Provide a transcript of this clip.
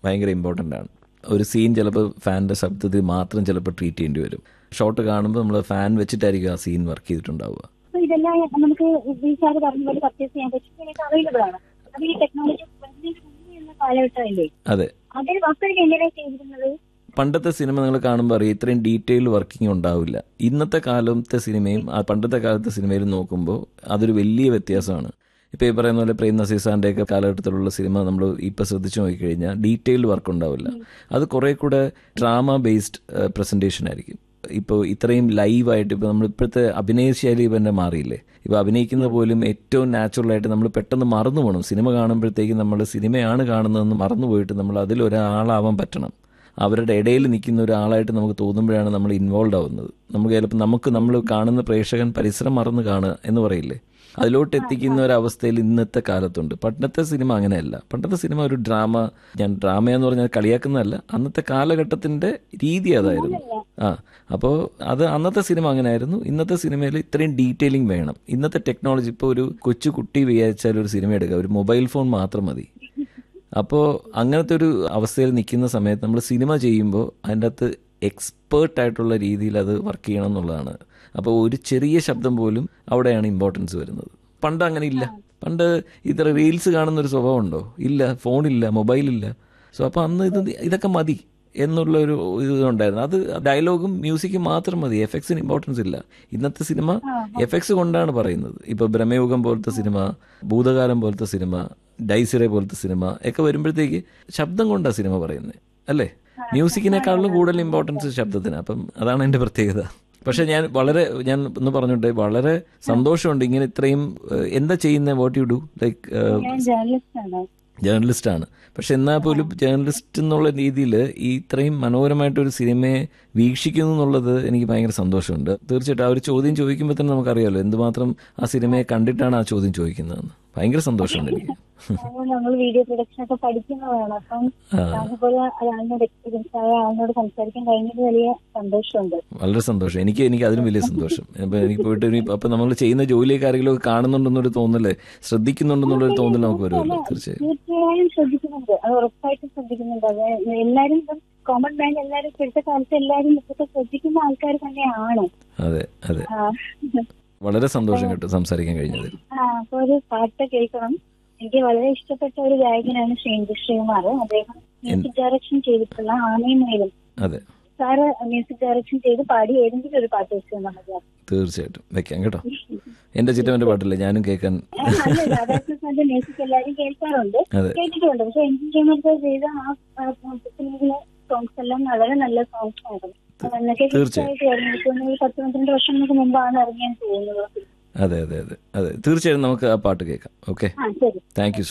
ഭയങ്കര ഇമ്പോർട്ടൻ്റ് ആണ് ഒരു സീൻ ചിലപ്പോൾ ഫാനിൻ്റെ ശബ്ദത്തിൽ മാത്രം ചിലപ്പോൾ ട്രീറ്റ് ചെയ്യേണ്ടി വരും ഷോട്ട് കാണുമ്പോൾ നമ്മൾ ഫാൻ വെച്ചിട്ടായിരിക്കും ആ സീൻ വർക്ക് ചെയ്തിട്ടുണ്ടാവുക അപ്പൊ ഇതെല്ലാം നമുക്ക് ഈ സാർ പറഞ്ഞ പോലെ പർച്ചേസ് ചെയ്യാൻ പറ്റും അവൈലബിൾ ആണ് അപ്പൊ ഈ ടെക്നോളജി ഉള്ള കാലഘട്ടമല്ലേ അതെ അതിൽ അപ്പോഴേക്കും എങ്ങനെയാണ് ചെയ്തിരുന്നത് പണ്ടത്തെ സിനിമ നിങ്ങൾ കാണുമ്പോൾ അറിയാം ഇത്രയും ഡീറ്റെയിൽ വർക്കിംഗ് ഉണ്ടാവില്ല ഇന്നത്തെ കാലത്തെ സിനിമയും ആ പണ്ടത്തെ കാലത്തെ സിനിമയിലും നോക്കുമ്പോൾ അതൊരു വലിയ വ്യത്യാസമാണ് ഇപ്പോൾ ഈ പറയുന്ന പോലെ പ്രേം നസീർ സാറിൻ്റെ ഒക്കെ കാലഘട്ടത്തിലുള്ള സിനിമ നമ്മൾ ഇപ്പോൾ ശ്രദ്ധിച്ചു നോക്കിക്കഴിഞ്ഞാൽ ഡീറ്റെയിൽഡ് വർക്ക് ഉണ്ടാവില്ല അത് കുറേ കൂടെ ഡ്രാമ ബേസ്ഡ് പ്രസൻറ്റേഷൻ ആയിരിക്കും ഇപ്പോൾ ഇത്രയും ലൈവായിട്ട് ഇപ്പോൾ നമ്മൾ ഇപ്പോഴത്തെ അഭിനയ ശൈലി തന്നെ മാറിയില്ലേ ഇപ്പോൾ അഭിനയിക്കുന്ന പോലും ഏറ്റവും നാച്ചുറലായിട്ട് നമ്മൾ പെട്ടെന്ന് മറന്നു പോകണം സിനിമ കാണുമ്പോഴത്തേക്കും നമ്മൾ സിനിമയാണ് കാണുന്നതെന്ന് മറന്നു പോയിട്ട് നമ്മൾ അതിലൊരാളാവാൻ പറ്റണം അവരുടെ ഇടയിൽ നിൽക്കുന്ന ഒരാളായിട്ട് നമുക്ക് തോന്നുമ്പോഴാണ് നമ്മൾ ഇൻവോൾവ് ആവുന്നത് നമുക്ക് ചിലപ്പോൾ നമുക്ക് നമ്മൾ കാണുന്ന പ്രേക്ഷകൻ പരിസരം മറന്ന് കാണുക എന്ന് പറയില്ലേ അതിലോട്ട് എത്തിക്കുന്ന ഒരു അവസ്ഥയിൽ ഇന്നത്തെ കാലത്തുണ്ട് പണ്ടത്തെ സിനിമ അങ്ങനെയല്ല പണ്ടത്തെ സിനിമ ഒരു ഡ്രാമ ഞാൻ ഡ്രാമ എന്ന് പറഞ്ഞാൽ കളിയാക്കുന്നതല്ല അന്നത്തെ കാലഘട്ടത്തിന്റെ രീതി അതായിരുന്നു ആ അപ്പോൾ അത് അന്നത്തെ സിനിമ അങ്ങനെയായിരുന്നു ഇന്നത്തെ സിനിമയിൽ ഇത്രയും ഡീറ്റെയിലിംഗ് വേണം ഇന്നത്തെ ടെക്നോളജി ഇപ്പോൾ ഒരു കൊച്ചു കുട്ടി വിചാരിച്ചാൽ ഒരു സിനിമ എടുക്കുക ഒരു മൊബൈൽ ഫോൺ മാത്രം മതി അപ്പോൾ അങ്ങനത്തെ ഒരു അവസ്ഥയിൽ നിൽക്കുന്ന സമയത്ത് നമ്മൾ സിനിമ ചെയ്യുമ്പോൾ അതിൻ്റെ അകത്ത് എക്സ്പേർട്ട് ആയിട്ടുള്ള രീതിയിൽ അത് വർക്ക് ചെയ്യണം എന്നുള്ളതാണ് അപ്പോൾ ഒരു ചെറിയ ശബ്ദം പോലും അവിടെയാണ് ഇമ്പോർട്ടൻസ് വരുന്നത് പണ്ട് അങ്ങനെ ഇല്ല പണ്ട് ഇത്ര റീൽസ് കാണുന്ന ഒരു സ്വഭാവം ഉണ്ടോ ഇല്ല ഫോണില്ല മൊബൈലില്ല സോ അപ്പോൾ അന്ന് ഇത് ഇതൊക്കെ മതി എന്നുള്ള ഒരു ഇത് ഉണ്ടായിരുന്നു അത് ഡയലോഗും മ്യൂസിക്കും മാത്രം മതി എഫക്ട്സിന് ഇമ്പോർട്ടൻസ് ഇല്ല ഇന്നത്തെ സിനിമ എഫക്ട്സ് കൊണ്ടാണ് പറയുന്നത് ഇപ്പോൾ ബ്രഹ്മയുഗം പോലത്തെ സിനിമ ഭൂതകാലം പോലത്തെ സിനിമ ഡൈസിറെ പോലത്തെ സിനിമ ഒക്കെ വരുമ്പോഴത്തേക്ക് ശബ്ദം കൊണ്ടാണ് സിനിമ പറയുന്നത് അല്ലേ മ്യൂസിക്കിനേക്കാളും കൂടുതൽ ഇമ്പോർട്ടൻസ് ശബ്ദത്തിന് അപ്പം അതാണ് എൻ്റെ പ്രത്യേകത പക്ഷെ ഞാൻ വളരെ ഞാൻ ഒന്ന് പറഞ്ഞോട്ടെ വളരെ സന്തോഷമുണ്ട് ഇങ്ങനെ ഇത്രയും ഏഹ്, എന്താ ചെയ്യുന്നത് വാട്ട് യു ഡു ലൈക്ക് ഞാൻ ജേർണലിസ്റ്റ് ആണ് ജേർണലിസ്റ്റ് ആണ് പക്ഷെ എന്നാൽ പോലും ജേർണലിസ്റ്റ് എന്നുള്ള രീതിയിൽ ഈ ഇത്രയും മനോഹരമായിട്ടൊരു സിനിമയെ വീക്ഷിക്കുന്നു എന്നുള്ളത് എനിക്ക് ഭയങ്കര സന്തോഷമുണ്ട് തീർച്ചയായിട്ടും ആ ഒരു ചോദ്യം ചോദിക്കുമ്പോൾ തന്നെ നമുക്കറിയാലോ എന്തുമാത്രം ആ സിനിമയെ കണ്ടിട്ടാണ് ആ ചോദ്യം ചോദിക്കുന്നതെന്ന് ഭയങ്കര സന്തോഷമുണ്ട് എനിക്ക് നമ്മൾ വീഡിയോ പ്രൊഡക്ഷൻ ഒക്കെ പഠിക്കുന്നതാണ് അപ്പം അതുപോലെ ആളിനോട് എക്സ്പീരിയൻസ് ആയ ആളിനോട് സംസാരിക്കാൻ കഴിഞ്ഞത് വലിയ സന്തോഷമുണ്ട് വളരെ സന്തോഷം എനിക്ക് എനിക്ക് അതിലും വലിയ സന്തോഷം അപ്പൊ എനിക്ക് പോയിട്ട് ഇനി അപ്പൊ നമ്മൾ ചെയ്യുന്ന ജോലിയൊക്കെ ആരെങ്കിലും ഒക്കെ കാണുന്നുണ്ടെന്നൊരു തോന്നല് ശ്രദ്ധിക്കുന്നുണ്ടെന്നുള്ളൊരു തോന്നൽ നമുക്ക് വരുമല്ലോ തീർച്ചയായും തീർച്ചയായും ശ്രദ്ധിക്കുന്നുണ്ട് അത് ഉറപ്പായിട്ടും ശ്രദ്ധിക്കുന്നുണ്ട് അത് എല്ലാരും ഇപ്പം കോമൺ മാൻ എല്ലാരും ഇപ്പോഴത്തെ കാലത്ത് എല്ലാരും ഇതൊക്കെ ശ്രദ്ധിക്കുന്ന ആൾക്കാർ തന്നെയാണ് അതെ അതെ ആ. വളരെ സന്തോഷം കേട്ടോ സംസാരിക്കാൻ കഴിഞ്ഞതിൽ ആ അപ്പൊ ഒരു പാട്ട് കേൾക്കണം എനിക്ക് വളരെ ഇഷ്ടപ്പെട്ട ഒരു ഗായകനാണ് ശ്രീന്ദു ശ്രീകുമാർ അദ്ദേഹം മ്യൂസിക് ഡയറക്ഷൻ ചെയ്തിട്ടുള്ള ആനയും മേലും അതെ സാറ് മ്യൂസിക് ഡയറക്ഷൻ ചെയ്ത് പാടി ഏതെങ്കിലും ഒരു പാട്ട് വെച്ച് തന്നാൽ മതി തീർച്ചയായിട്ടും വെക്കാം കേട്ടോ എന്റെ ചിറ്റവന്റെ പാട്ടില്ലേ ഞാനും കേൾക്കാൻ നല്ല രാധാകൃഷ്ണന്റെ മ്യൂസിക് എല്ലാവരും കേൾക്കാറുണ്ട് അതെ കേട്ടിട്ടുണ്ട് പക്ഷെ എനിക്ക് ചെയ്യുന്നത് ചെയ്ത ആ ഫിലിമിലെ സോങ്സ് എല്ലാം വളരെ നല്ല സോങ്സ് ആയിരുന്നു എന്നൊക്കെ തീർച്ചയായും. ഹിറ്റായിട്ട് വരുന്നത് ഇപ്പൊ ഒരു പത്ത് പന്ത്രണ്ട് വർഷങ്ങൾക്ക് മുമ്പാണ് ഇറങ്ങിയാൻ തോന്നുന്നത് അതെ അതെ അതെ അതെ തീർച്ചയായും നമുക്ക് ആ പാട്ട് കേൾക്കാം ഓക്കെ ആ ശരി താങ്ക് യു